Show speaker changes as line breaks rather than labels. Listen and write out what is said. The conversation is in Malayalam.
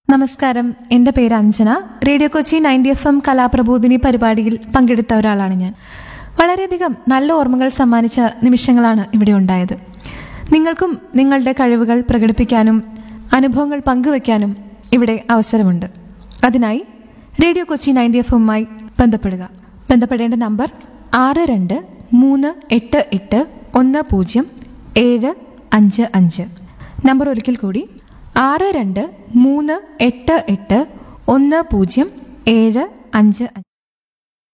നമസ്കാരം എൻ്റെ പേര് Anjana radio Kochi ninety F M Kalaprabodhini പരിപാടിയിൽ പങ്കെടുത്ത ഒരാളാണ് ഞാൻ വളരെയധികം നല്ല ഓർമ്മകൾ സമ്മാനിച്ച നിമിഷങ്ങളാണ് ഇവിടെ ഉണ്ടായത് നിങ്ങൾക്കും നിങ്ങളുടെ കഴിവുകൾ പ്രകടിപ്പിക്കാനും അനുഭവങ്ങൾ പങ്കുവെക്കാനും ഇവിടെ അവസരമുണ്ട് അതിനായി റേഡിയോ കൊച്ചി നയൻറ്റി എഫ് എമ്മുമായി ബന്ധപ്പെടുക ബന്ധപ്പെടേണ്ട നമ്പർ ആറ് രണ്ട് മൂന്ന് എട്ട് എട്ട് ഒന്ന് പൂജ്യം ഏഴ് അഞ്ച് അഞ്ച് നമ്പർ ഒരിക്കൽ കൂടി ആറ് രണ്ട് മൂന്ന് എട്ട് എട്ട് ഒന്ന് പൂജ്യം ഏഴ് അഞ്ച് അഞ്ച്